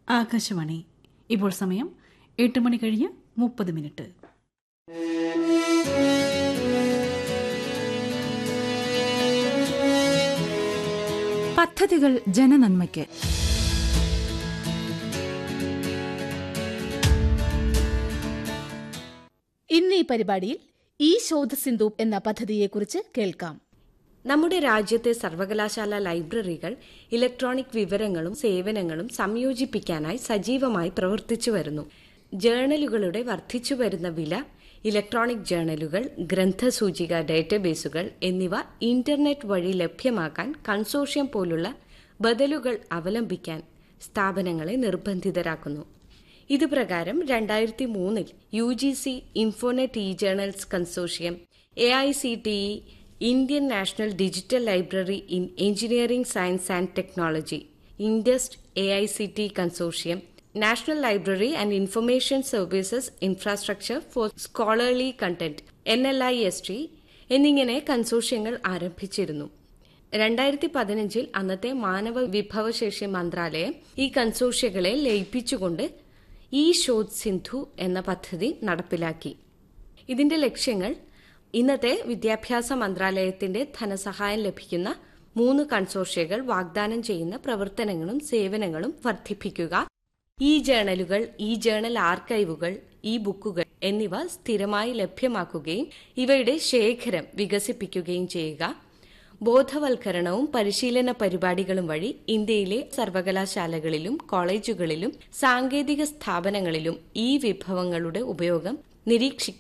ആകാശവാണി ഇപ്പോൾ സമയം എട്ട് മണി കഴിഞ്ഞ് മുപ്പത് മിനിറ്റ് പദ്ധതികൾ ജനനന്മയ്ക്ക് ഇന്ന് ഈ പരിപാടിയിൽ ഈ ശോധസിന്ധു എന്ന പദ്ധതിയെക്കുറിച്ച് കേൾക്കാം നമ്മുടെ രാജ്യത്തെ സർവകലാശാല ലൈബ്രറികൾ ഇലക്ട്രോണിക് വിവരങ്ങളും സേവനങ്ങളും സംയോജിപ്പിക്കാനായി സജീവമായി പ്രവർത്തിച്ചു വരുന്നു ജേണലുകളുടെ വർദ്ധിച്ചു വരുന്ന വില ഇലക്ട്രോണിക് ജേണലുകൾ ഗ്രന്ഥസൂചിക ഡേറ്റാബേസുകൾ എന്നിവ ഇന്റർനെറ്റ് വഴി ലഭ്യമാക്കാൻ കൺസോഷ്യം പോലുള്ള ബദലുകൾ അവലംബിക്കാൻ സ്ഥാപനങ്ങളെ നിർബന്ധിതരാക്കുന്നു ഇത് പ്രകാരം രണ്ടായിരത്തി മൂന്നിൽ U G C infonet E journals consortium A I C T E Indian national digital library in engineering science and technology INDEST A I C T consortium national library and information services infrastructure for scholarly content N L I S T എന്നിങ്ങനെ കൺസോഷ്യങ്ങൾ ആരംഭിച്ചിരുന്നു രണ്ടായിരത്തി പതിനഞ്ചിൽ അന്നത്തെ മാനവ വിഭവശേഷി മന്ത്രാലയം ഈ കൺസോഷ്യകളെ ലയിപ്പിച്ചുകൊണ്ട് ഈ ശോധ് സിന്ധു എന്ന പദ്ധതി നടപ്പിലാക്കി ഇതിന്റെ ലക്ഷ്യങ്ങൾ ഇന്നത്തെ വിദ്യാഭ്യാസ മന്ത്രാലയത്തിന്റെ ധനസഹായം ലഭിക്കുന്ന മൂന്ന് കൺസോർഷ്യകൾ വാഗ്ദാനം ചെയ്യുന്ന പ്രവർത്തനങ്ങളും സേവനങ്ങളും വർദ്ധിപ്പിക്കുക ഈ ജേണലുകൾ ഈ ജേണൽ ആർക്കൈവുകൾ ഈ ബുക്കുകൾ എന്നിവ സ്ഥിരമായി ലഭ്യമാക്കുകയും ഇവയുടെ ശേഖരം വികസിപ്പിക്കുകയും ചെയ്യുക ബോധവൽക്കരണവും പരിശീലന പരിപാടികളും വഴി ഇന്ത്യയിലെ സർവകലാശാലകളിലും കോളേജുകളിലും സാങ്കേതിക സ്ഥാപനങ്ങളിലും ഈ വിഭവങ്ങളുടെ ഉപയോഗം നിരീക്ഷിക്കുക